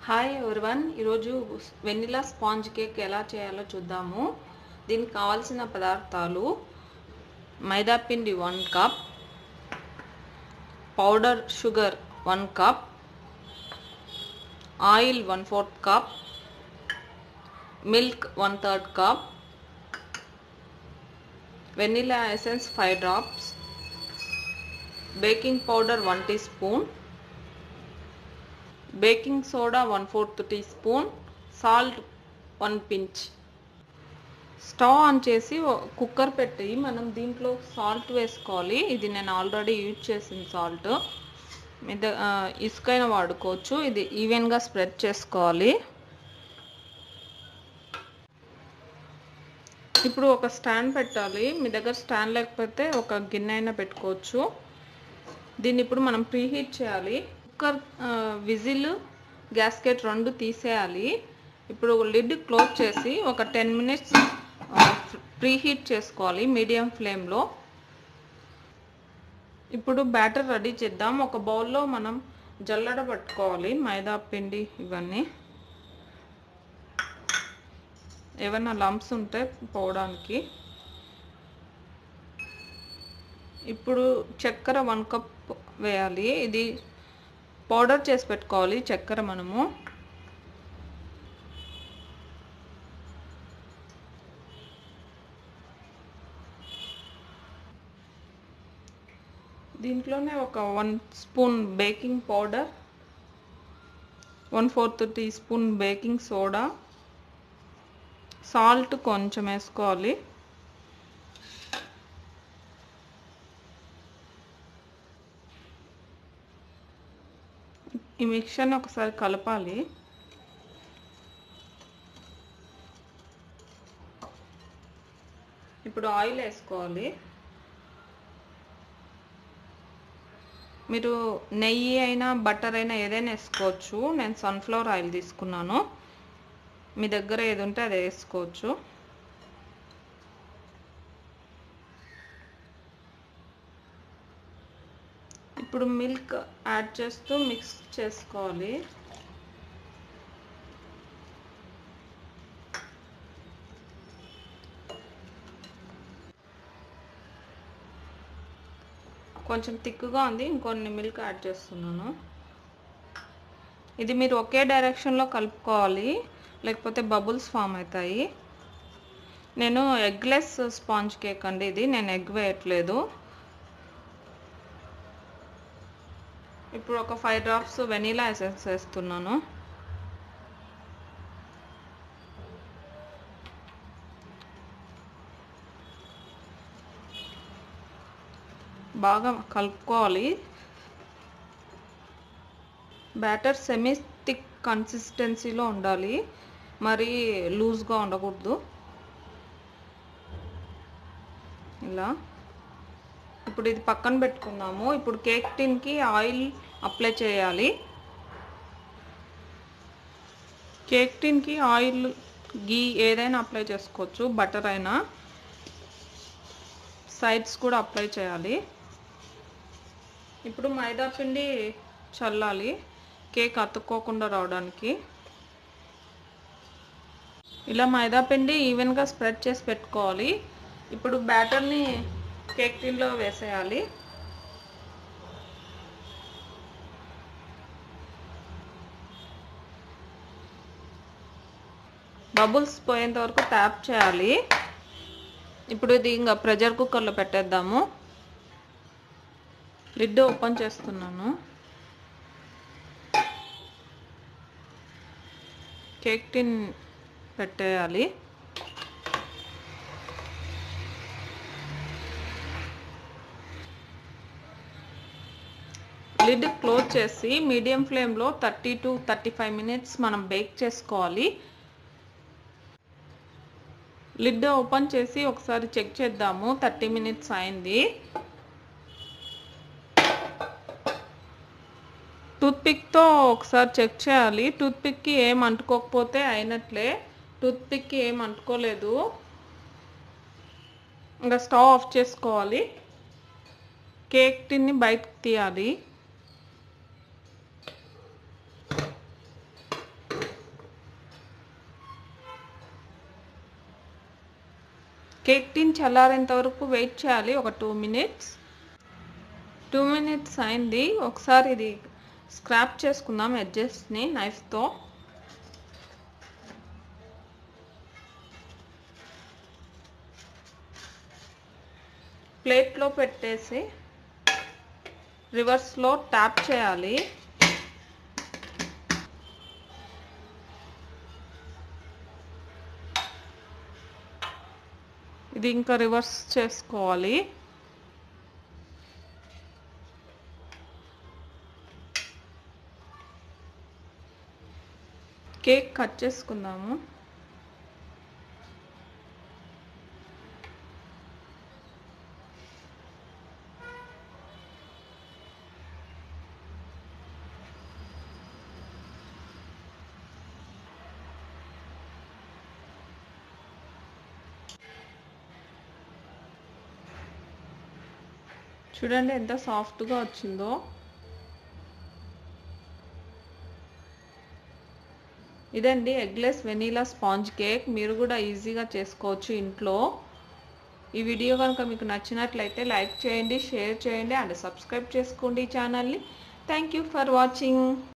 hi everyone ఈరోజు vanilla sponge cake ఎలా చేయాలో చూద్దాము దీనికి కావాల్సిన పదార్థాలు మైదా పిండి one cup powder sugar one cup oil one fourth cup milk one third cup vanilla essence five drops baking powder one teaspoon baking soda one fourth teaspoon salt one pinch stove on చేసి cooker పెట్టి మనం దీంట్లో salt వేసుకోవాలి ఇది నేను already use చేసిన salt మీద ఇసుకైన వాడుకోవచ్చు ఇది ఈవెన్గా స్ప్రెడ్ చేసుకోవాలి ఇప్పుడు ఒక స్టాండ్ పెట్టాలి మీ దగ్గర స్టాండ్ లేకపోతే ఒక గిన్నె అయినా పెట్టుకోవచ్చు దీన్ని ఇప్పుడు మనం ప్రీహీట్ చేయాలి కుక్కర్ విజిల్ గ్యాస్కెట్ రెండు తీసేయాలి ఇప్పుడు లిడ్ క్లోజ్ చేసి ఒక టెన్ మినిట్స్ ప్రీహీట్ చేసుకోవాలి మీడియం ఫ్లేమ్లో ఇప్పుడు బ్యాటర్ రెడీ చేద్దాం ఒక బౌల్లో మనం జల్లడ పట్టుకోవాలి మైదా పిండి ఇవన్నీ ఏమైనా లంప్స్ ఉంటే పోవడానికి ఇప్పుడు చక్కెర వన్ కప్ వేయాలి ఇది పౌడర్ చేసి పెట్టుకోవాలి చక్కెర మనము దీంట్లోనే ఒక one spoon baking powder one fourth teaspoon baking soda salt కొంచెం వేసుకోవాలి ఈ మిక్చర్ని ఒకసారి కలపాలి ఇప్పుడు ఆయిల్ వేసుకోవాలి మీరు నెయ్యి అయినా బటర్ అయినా ఏదైనా వేసుకోవచ్చు నేను సన్ఫ్లవర్ ఆయిల్ తీసుకున్నాను మీ దగ్గర ఏది ఉంటే అది వేసుకోవచ్చు ఇప్పుడు మిల్క్ యాడ్ చేస్తూ మిక్స్ చేసుకోవాలి కొంచెం థిక్గా ఉంది ఇంకొన్ని మిల్క్ యాడ్ చేస్తున్నాను ఇది మీరు ఒకే డైరెక్షన్లో కలుపుకోవాలి లేకపోతే బబుల్స్ ఫామ్ అవుతాయి నేను ఎగ్లెస్ స్పాంజ్ కేక్ అండి ఇది నేను ఎగ్ వేయట్లేదు ఇప్పుడు ఒక ఫైవ్ డ్రాప్స్ వెనీలా ఎసెన్స్ వేస్తున్నాను బాగా కలుపుకోవాలి బ్యాటర్ సెమీ థిక్ కన్సిస్టెన్సీలో ఉండాలి మరి లూజ్గా ఉండకూడదు ఇలా ఇప్పుడు ఇది పక్కన పెట్టుకుందాము ఇప్పుడు కేక్ టిన్కి ఆయిల్ అప్లై చేయాలి కేక్ టిన్కి ఆయిల్ గీ ఏదైనా అప్లై చేసుకోవచ్చు బటర్ అయినా సైడ్స్ కూడా అప్లై చేయాలి ఇప్పుడు మైదా పిండి చల్లాలి కేక్ అతుక్కోకుండా రావడానికి ఇలా మైదా పిండి ఈవెన్గా స్ప్రెడ్ చేసి పెట్టుకోవాలి ఇప్పుడు బ్యాటర్ని కేక్ టిన్లో వేసేయాలి బబుల్స్ పోయేంత వరకు ట్యాప్ చేయాలి ఇప్పుడు ఇది ఇంకా ప్రెషర్ కుక్కర్లో పెట్టేద్దాము లిడ్ ఓపెన్ చేస్తున్నాను కేక్ టిన్ పెట్టేయాలి లిడ్ క్లోజ్ చేసి మీడియం ఫ్లేమ్లో thirty to thirty five minutes మనం బేక్ చేసుకోవాలి లిడ్ ఓపెన్ చేసి ఒకసారి చెక్ చేద్దాము థర్టీ మినిట్స్ అయింది టూత్పిక్తో ఒకసారి చెక్ చేయాలి టూత్పిక్కి ఏం అంటుకోకపోతే అయినట్లే టూత్పిక్కి ఏం అంటుకోలేదు ఇంకా స్టవ్ ఆఫ్ చేసుకోవాలి కేక్ టిన్ని బయటకు తీయాలి కేక్ టిన్ చల్లారేంత వరకు వెయిట్ చేయాలి ఒక టూ మినిట్స్ టూ మినిట్స్ అయింది ఒకసారి ఇది స్క్రాప్ చేసుకుందాం ఎడ్జెస్ని నైఫ్తో ప్లేట్లో పెట్టేసి రివర్స్లో ట్యాప్ చేయాలి ఇది ఇంకా రివర్స్ చేసుకోవాలి కేక్ కట్ చేసుకుందాము చూడండి ఎంత సాఫ్ట్గా వచ్చిందో ఇదండి ఎగ్లెస్ వెనీలా స్పాంజ్ కేక్ మీరు కూడా ఈజీగా చేసుకోవచ్చు ఇంట్లో ఈ వీడియో కనుక మీకు నచ్చినట్లయితే లైక్ చేయండి షేర్ చేయండి అండ్ సబ్స్క్రైబ్ చేసుకోండి ఈ ఛానల్ని థ్యాంక్ యూ ఫర్ వాచింగ్